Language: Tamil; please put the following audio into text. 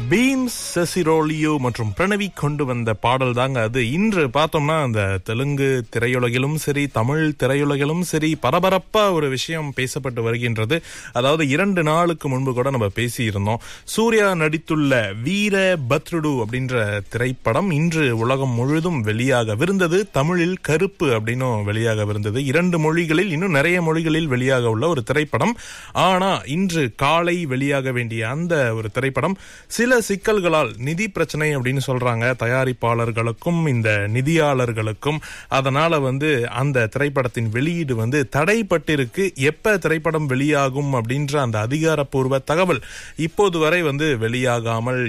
பீம்ஸ் செசிரோலியோ மற்றும் பிரணவி கொண்டு வந்த பாடல் தாங்க அது இன்று பார்த்தோம்னா அந்த தெலுங்கு திரையுலகிலும் சரி தமிழ் திரையுலகிலும் சரி பரபரப்பா ஒரு விஷயம் பேசப்பட்டு வருகின்றது அதாவது இரண்டு நாளுக்கு முன்பு கூட நம்ம பேசி இருந்தோம் சூர்யா நடித்துள்ள வீர பத்ருடு அப்படின்ற திரைப்படம் இன்று உலகம் முழுதும் வெளியாகவிருந்தது தமிழில் கருப்பு அப்படின்னும் வெளியாகவிருந்தது இரண்டு மொழிகளில் இன்னும் நிறைய மொழிகளில் வெளியாக உள்ள ஒரு திரைப்படம் ஆனா இன்று காலை வெளியாக வேண்டிய அந்த ஒரு திரைப்படம் சில சிக்கல்களால் நிதி பிரச்சனை அப்படின்னு சொல்றாங்க தயாரிப்பாளர்களுக்கும் இந்த நிதியாளர்களுக்கும் அதனால வந்து அந்த திரைப்படத்தின் வெளியீடு வந்து தடைப்பட்டிருக்கு எப்ப திரைப்படம் வெளியாகும் அப்படின்ற அந்த அதிகாரப்பூர்வ தகவல் இப்போது வரை வந்து வெளியாகாமல்